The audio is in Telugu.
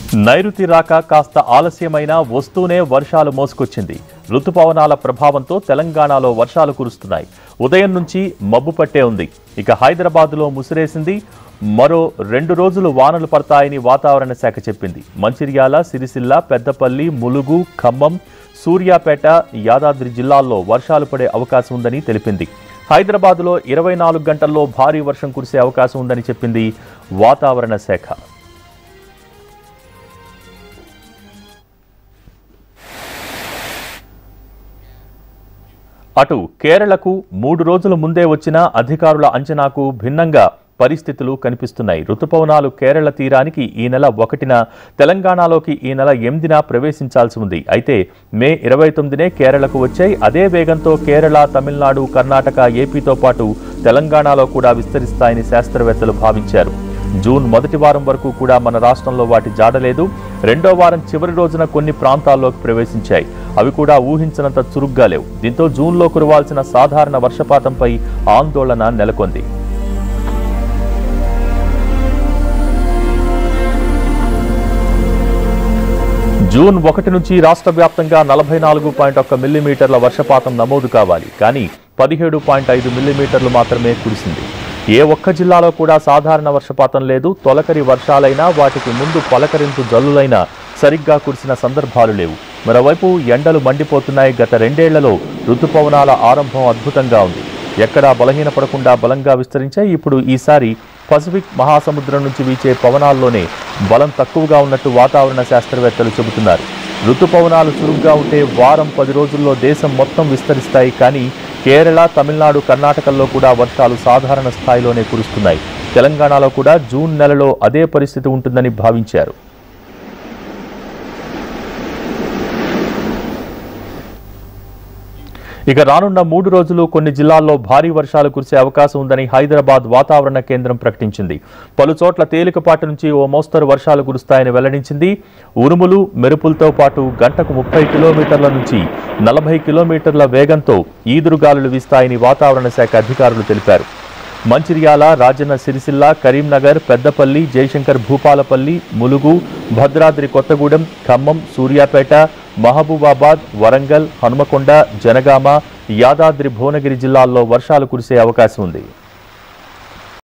నైరుతి రాక కాస్త ఆలస్యమైన వస్తూనే వర్షాలు మోసుకొచ్చింది రుతుపవనాల ప్రభావంతో తెలంగాణలో వర్షాలు కురుస్తున్నాయి ఉదయం నుంచి మబ్బు పట్టే ఉంది ఇక హైదరాబాద్లో ముసిరేసింది మరో రెండు రోజులు వానలు పడతాయని వాతావరణ శాఖ చెప్పింది మంచిర్యాల సిరిసిల్ల పెద్దపల్లి ములుగు ఖమ్మం సూర్యాపేట యాదాద్రి జిల్లాల్లో వర్షాలు పడే అవకాశం ఉందని తెలిపింది హైదరాబాద్లో ఇరవై నాలుగు గంటల్లో భారీ వర్షం కురిసే అవకాశం ఉందని చెప్పింది వాతావరణ శాఖ అటు కేరళకు మూడు రోజుల ముందే వచ్చిన అధికారుల అంచనాకు భిన్నంగా పరిస్థితులు కనిపిస్తున్నాయి రుతుపవనాలు కేరళ తీరానికి ఈ నెల ఒకటిన తెలంగాణలోకి ఈ నెల ఎనిమిదిన ప్రవేశించాల్సి ఉంది అయితే మే ఇరవై తొమ్మిదినే కేరళకు వచ్చాయి అదే వేగంతో కేరళ తమిళనాడు కర్ణాటక ఏపీతో పాటు తెలంగాణలో కూడా విస్తరిస్తాయని శాస్త్రవేత్తలు భావించారు జూన్ మొదటి వారం వరకు కూడా మన రాష్ట్రంలో వాటి జాడలేదు రెండో వారం చివరి రోజున కొన్ని ప్రాంతాల్లోకి ప్రవేశించాయి అవి కూడా ఊహించినంత చురుగ్గా లేవు దీంతో జూన్లో కురవాల్సిన సాధారణ వర్షపాతంపై ఆందోళన నెలకొంది జూన్ ఒకటి నుంచి రాష్ట్ర వ్యాప్తంగా నలభై నాలుగు పాయింట్ ఒక్క మిల్లీమీటర్ల వర్షపాతం నమోదు కావాలి కానీ పదిహేడు పాయింట్ ఐదు మిల్లీమీటర్లు మాత్రమే కురిసింది ఏ ఒక్క జిల్లాలో కూడా సాధారణ వర్షపాతం లేదు తొలకరి వర్షాలైనా వాటికి ముందు పలకరింపు జల్లులైనా సరిగ్గా కురిసిన సందర్భాలు లేవు మరోవైపు ఎండలు మండిపోతున్నాయి గత రెండేళ్లలో రుతుపవనాల ఆరంభం అద్భుతంగా ఉంది ఎక్కడా బలహీనపడకుండా బలంగా విస్తరించాయి ఇప్పుడు ఈసారి పసిఫిక్ మహాసముద్రం నుంచి వీచే పవనాల్లోనే బలం తక్కువగా ఉన్నట్టు వాతావరణ శాస్త్రవేత్తలు చెబుతున్నారు ఋతుపవనాలు చురుగ్గా ఉంటే వారం పది రోజుల్లో దేశం మొత్తం విస్తరిస్తాయి కానీ కేరళ తమిళనాడు కర్ణాటకల్లో కూడా వర్షాలు సాధారణ స్థాయిలోనే కురుస్తున్నాయి తెలంగాణలో కూడా జూన్ నెలలో అదే పరిస్థితి ఉంటుందని భావించారు ఇక రానున్న మూడు రోజులు కొన్ని జిల్లాల్లో భారీ వర్షాలు కురిసే అవకాశం ఉందని హైదరాబాద్ వాతావరణ కేంద్రం ప్రకటించింది పలు చోట్ల తేలికపాటి నుంచి ఓ మోస్తరు వర్షాలు కురుస్తాయని వెల్లడించింది ఉరుములు మెరుపులతో పాటు గంటకు ముప్పై కిలోమీటర్ల నుంచి నలభై కిలోమీటర్ల వేగంతో ఈదురుగాలులు వీస్తాయని వాతావరణ శాఖ అధికారులు తెలిపారు మంచిర్యాల రాజన్న సిరిసిల్ల కరీంనగర్ పెద్దపల్లి జయశంకర్ భూపాలపల్లి ములుగు భద్రాద్రి కొత్తగూడెం ఖమ్మం సూర్యాపేట మహబూబాబాద్ వరంగల్ హనుమకొండ జనగామ యాదాద్రి భువనగిరి జిల్లాల్లో వర్షాలు కురిసే అవకాశం ఉంది